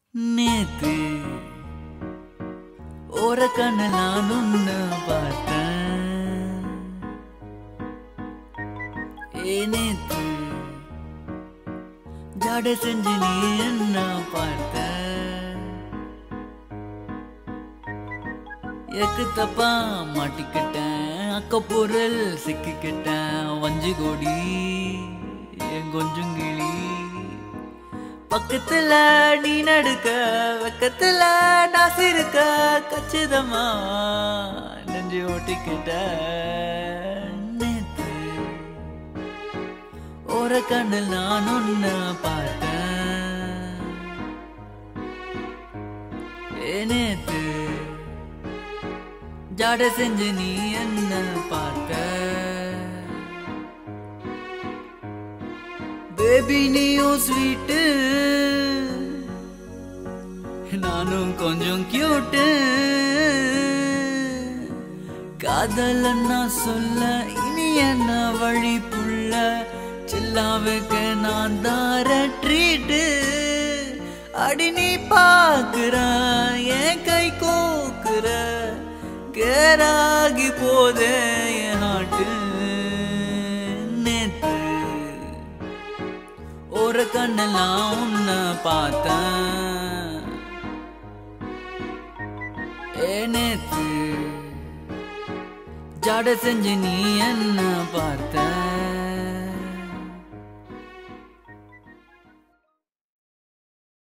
நேத்து ஒரு கண்ணு நான் உன்ன பார்த்தேன் ஏ நேத்து ஜாட செஞ்சு நீ என்ன பார்த்த எக்கு தப்பா மாட்டிக்கிட்டேன் அக்க பொருள் சிக்கிக்கிட்டேன் வஞ்சு கோடி என் கொஞ்சம் கிளி பக்கத்துல நீ நடுக்க வெக்கத்துல நான் சிரிக்க கச்சிதமா நெஞ்சு ஓட்டிக்கிட்ட நேத்து ஒரு கண்ணில் நான் ஒன்னு பார்த்தேன் ஏ நேத்து ஜாட செஞ்சு நீ என்ன பார்க்க பேபி நீயும் ஸ்வீட்டு நானும் கொஞ்சம் கியூட்டு காதலன்னா சொல்ல இனி என்ன வழி புள்ள சில்லாவுக்கு நான் தார ட்ரீட்டு அடி நீ பாக்குற என் கை கோக்குற கேராகி போதே என் ஹாட்டு நேத்து ஒரு கண்ணெல்லாம் உன்ன பார்த்தேன் ஏ நேத்து ஜாட செஞ்சு நீ என்ன பார்த்த